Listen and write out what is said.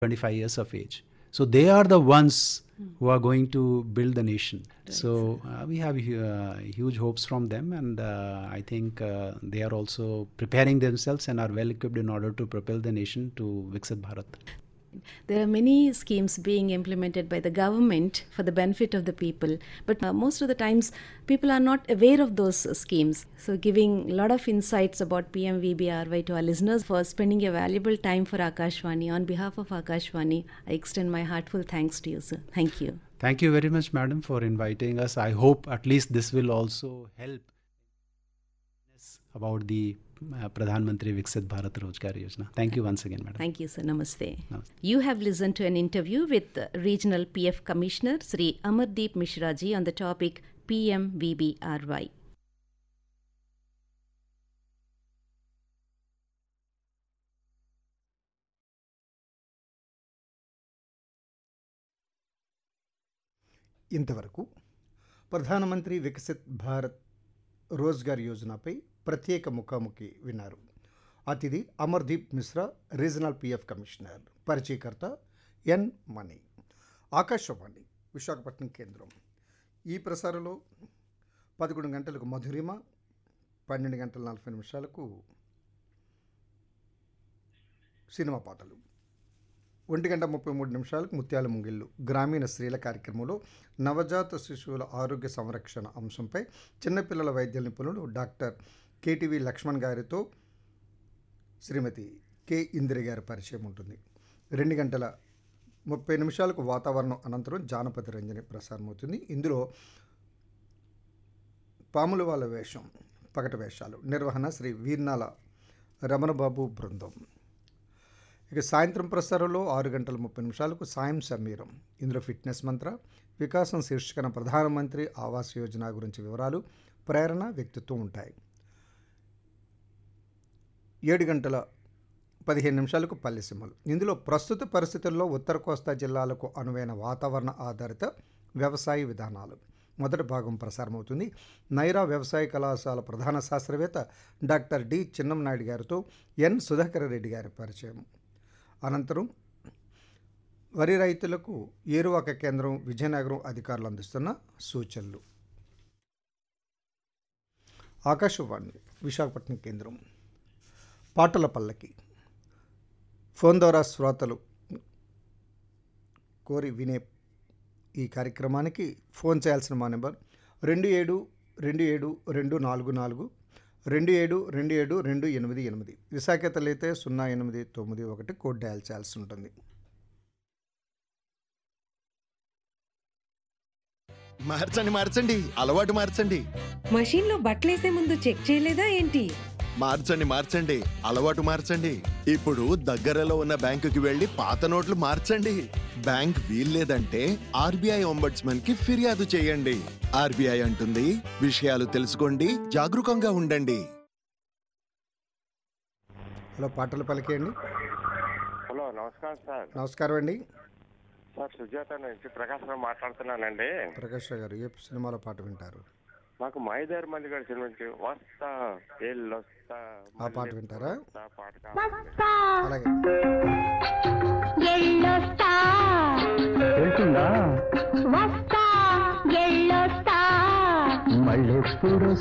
25 years of age. So they are the ones who are going to build the nation. So uh, we have uh, huge hopes from them, and uh, I think uh, they are also preparing themselves and are well equipped in order to propel the nation to Viksit Bharat. There are many schemes being implemented by the government for the benefit of the people, but uh, most of the times people are not aware of those uh, schemes. So, giving a lot of insights about PMVBRY to our listeners for spending your valuable time for Akashwani. On behalf of Akashwani, I extend my heartful thanks to you, sir. Thank you. Thank you very much, madam, for inviting us. I hope at least this will also help about the uh, Pradhan Mantri Viksit Bharat Rozgar Yojana. Thank you once again, madam. Thank you, sir. Namaste. Namaste. You have listened to an interview with uh, Regional PF Commissioner Sri Amardeep Mishraji on the topic PMVBRY. ఇంతవరకు ప్రధానమంత్రి వికసిత్ భారత్ రోజ్గార్ యోజనపై ప్రత్యేక ముఖాముఖి విన్నారు అతిథి Amardeep Mishra regional PF commissioner పరిచయకర్త N మణి ఆకాశవాణి విశాఖపట్నం కేంద్రం ఈ ప్రసారంలో పదకొండు గంటలకు మధురిమ పన్నెండు గంటల నలభై నిమిషాలకు సినిమా పాటలు ఒంటి గంట ముప్పై మూడు నిమిషాలకు ముత్యాల ముంగిళ్ళు గ్రామీణ స్త్రీల కార్యక్రమంలో నవజాత శిశువుల ఆరోగ్య సంరక్షణ అంశంపై చిన్నపిల్లల వైద్య నిపుణులు డాక్టర్ కేటీవీ లక్ష్మణ్ గారితో శ్రీమతి కె ఇందిర గారి పరిచయం ఉంటుంది రెండు గంటల ముప్పై నిమిషాలకు వాతావరణం అనంతరం జానపద రంజని ప్రసారమవుతుంది ఇందులో పాముల వాళ్ళ వేషం పగట వేషాలు నిర్వహణ శ్రీ వీర్నాల రమణబాబు బృందం ఇక సాయంత్రం ప్రసారంలో ఆరు గంటల ముప్పై నిమిషాలకు సాయం సమీరం ఇందులో ఫిట్నెస్ మంత్ర వికాసం శీర్షికన ప్రధానమంత్రి ఆవాస్ యోజన గురించి వివరాలు ప్రేరణ వ్యక్తిత్వం ఉంటాయి ఏడు గంటల పదిహేను నిమిషాలకు పల్లెసీమలు ఇందులో ప్రస్తుత పరిస్థితుల్లో ఉత్తర కోస్తా జిల్లాలకు అనువైన వాతావరణ ఆధారిత వ్యవసాయ విధానాలు మొదటి భాగం ప్రసారమవుతుంది నైరా వ్యవసాయ కళాశాల ప్రధాన శాస్త్రవేత్త డాక్టర్ డి చిన్నంనాయుడు గారితో ఎన్ సుధాకర్ రెడ్డి గారి పరిచయం అనంతరం వరి రైతులకు ఏరువాక కేంద్రం విజయనగరం అధికారులు అందిస్తున్న సూచనలు ఆకాశవాణి విశాఖపట్నం కేంద్రం పాటల పల్లకి ఫోన్ ద్వారా శ్రోతలు కోరి వినే ఈ కార్యక్రమానికి ఫోన్ చేయాల్సిన మా నెంబర్ రెండు ఏడు రెండు ఏడు రెండు నాలుగు నాలుగు రెండు ఏడు రెండు ఏడు రెండు ఎనిమిది ఎనిమిది విశాఖతలు అయితే సున్నా ఎనిమిది తొమ్మిది ఒకటి కోడ్ డయల్ చేయాల్సి ఉంటుంది మార్చండి మార్చండి అలవాటు మార్చండి మషీన్లో బట్టలేసే ముందు చెక్ చేయలేదా ఏంటి మార్చండి మార్చండి అలవాటు మార్చండి ఇప్పుడు దగ్గరలో ఉన్న బ్యాంకుకి వెళ్లి పాత నోట్లు మార్చండి బ్యాంక్ వీల్లేదంటే ఆర్బీఐ ఒంబడ్స్మన్ కి ఫిర్యాదు చేయండి ఆర్బీఐ అంటుంది విషయాలు తెలుసుకోండి జాగరూకంగా ఉండండి హలో పాటలు పలికేయండి హలో నమస్కారం సార్ నమస్కారం అండి సార్ సుజాత నుంచి ప్రకాశరావు మాట్లాడుతున్నానండి ప్రకాష్ రావు గారు ఏ సినిమాలో పాట వింటారు మాకు మైదారు మంది గారి సినిమా నుంచి వస్తా ఎల్లొస్తా ఆ పాట వింటారా వస్తా పాట కావాలి అలాగే ఎళ్ళొస్తా వస్తా ఎళ్ళొస్తా